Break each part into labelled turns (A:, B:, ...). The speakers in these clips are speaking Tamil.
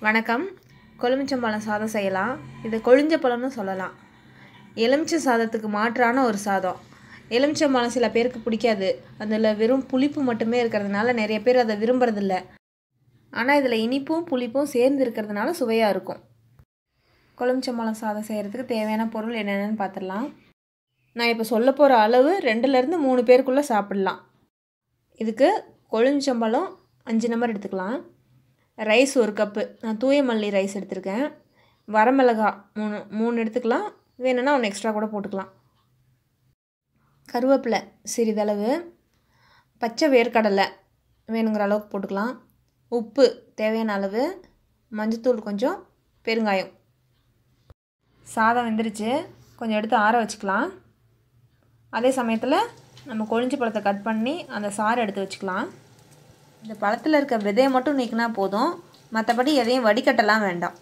A: வணக்கம் கொழுமிச்சம்பழம் சாதம் செய்யலாம் இது கொழிஞ்ச பழம்னு சொல்லலாம் எலுமிச்சை சாதத்துக்கு மாற்றான ஒரு சாதம் எலுமிச்சம்பழம் சில பேருக்கு பிடிக்காது அதில் வெறும் புளிப்பு மட்டுமே இருக்கிறதுனால நிறைய பேர் அதை விரும்புறதில்ல ஆனால் இதில் இனிப்பும் புளிப்பும் சேர்ந்து இருக்கிறதுனால சுவையாக இருக்கும் கொழுமிச்சம்பழம் சாதம் செய்கிறதுக்கு தேவையான பொருள் என்னென்னு பார்த்துடலாம் நான் இப்போ சொல்ல போகிற அளவு ரெண்டுலேருந்து மூணு பேருக்குள்ளே சாப்பிட்லாம் இதுக்கு கொழுமிச்சம்பழம் அஞ்சு நம்பர் எடுத்துக்கலாம் ரைஸ் ஒரு கப்பு நான் தூய மல்லி ரைஸ் எடுத்திருக்கேன் வரமிளகா மூணு மூணு எடுத்துக்கலாம் வேணும்னா ஒன்று எக்ஸ்ட்ரா கூட போட்டுக்கலாம் கருவேப்பிலை சிறிதளவு பச்சை வேர்க்கடலை வேணுங்கிற அளவுக்கு போட்டுக்கலாம் உப்பு தேவையான அளவு மஞ்சத்தூள் கொஞ்சம் பெருங்காயம் சாதம் வெந்துருச்சு கொஞ்சம் எடுத்து ஆற வச்சுக்கலாம் அதே சமயத்தில் நம்ம கொழிஞ்சி பழத்தை கட் பண்ணி அந்த சாறு எடுத்து வச்சுக்கலாம் இந்த பழத்தில் இருக்க விதையை மட்டும் நீக்கினா போதும் மற்றபடி எதையும் வடிகட்டலாம் வேண்டாம்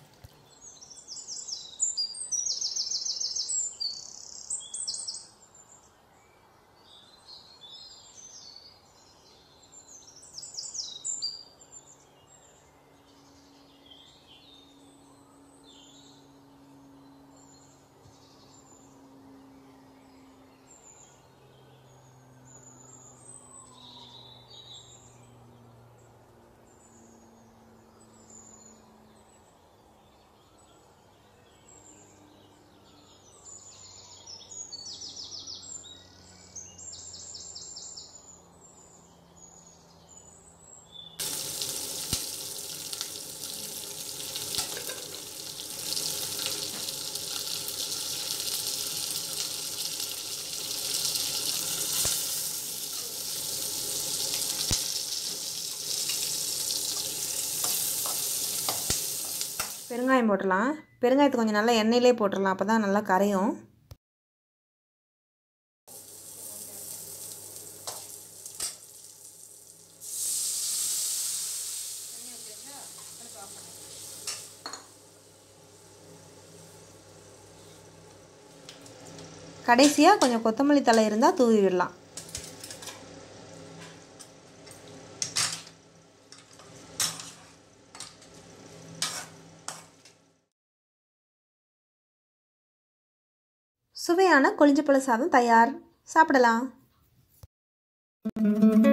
A: பெருங்காயம் போட்டுடலாம் பெருங்காயத்தை கொஞ்சம் நல்லா எண்ணெயிலே போட்டுடலாம் அப்போ தான் நல்லா கரையும் கடைசியாக கொஞ்சம் கொத்தமல்லி தலை இருந்தால் தூவி விடலாம் சுவையான கொழிஞ்சப்பழ சாதம் தயார் சாப்பிடலாம்